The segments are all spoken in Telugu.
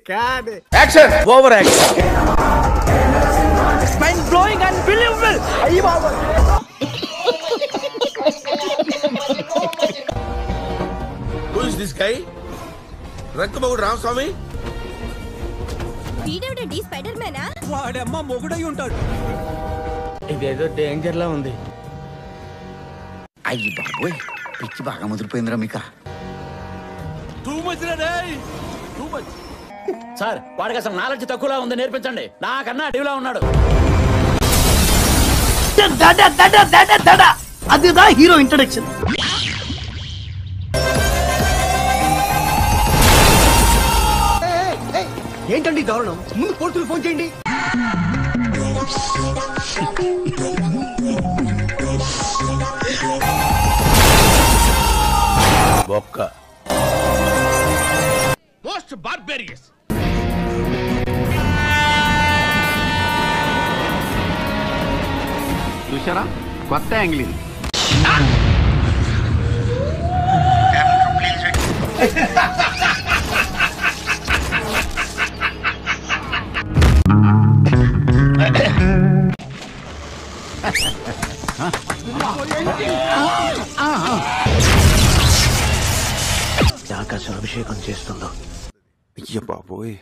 God action over action mind blowing unbelievable అయ్యి బాబా హూ ఇస్ దిస్ గై రంకమగుడు రామస్వామి వీడేవిడండి స్పైడర్ మ్యానా వాడమ్మ మొగుడై ఉంటాడు ఇదేదో డేంజర్ లా ఉంది అయ్యి బాబోయ్ పిచ్చి బాగా ముదిరిపోయిందిరా మీకా టూ మచ్ రే టూ మచ్ సార్ వాడికి అసలు నాలెడ్జ్ తక్కువలా ఉంది నేర్పించండి నాకన్నా అడవిలా ఉన్నాడు దడ దడ దడ దడ అదిదా హీరో ఇంట్రడక్షన్ ఏంటండి దారుణం ముందు పోలీసులు ఫోన్ చేయండి బొక్క మోస్ట్ బార్బేరియస్ చూసారా కొత్త యాంగిల్ ఇది ఆకాశం అభిషేకం చేస్తుందో అయ్య బాబోయ్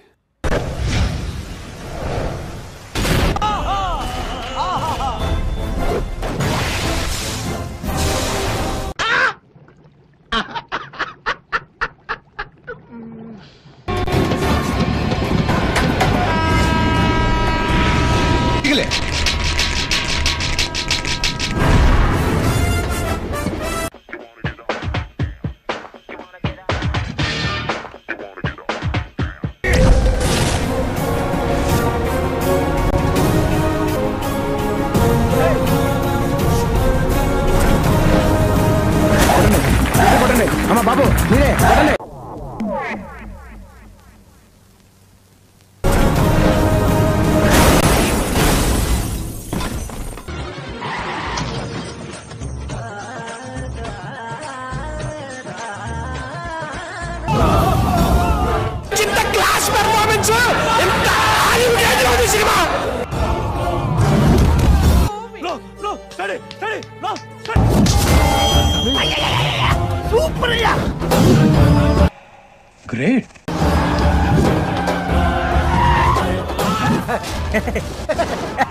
అమ్మ బాబు మీరే కొట్టండి సూపర్ అయ్యా గ్రేట్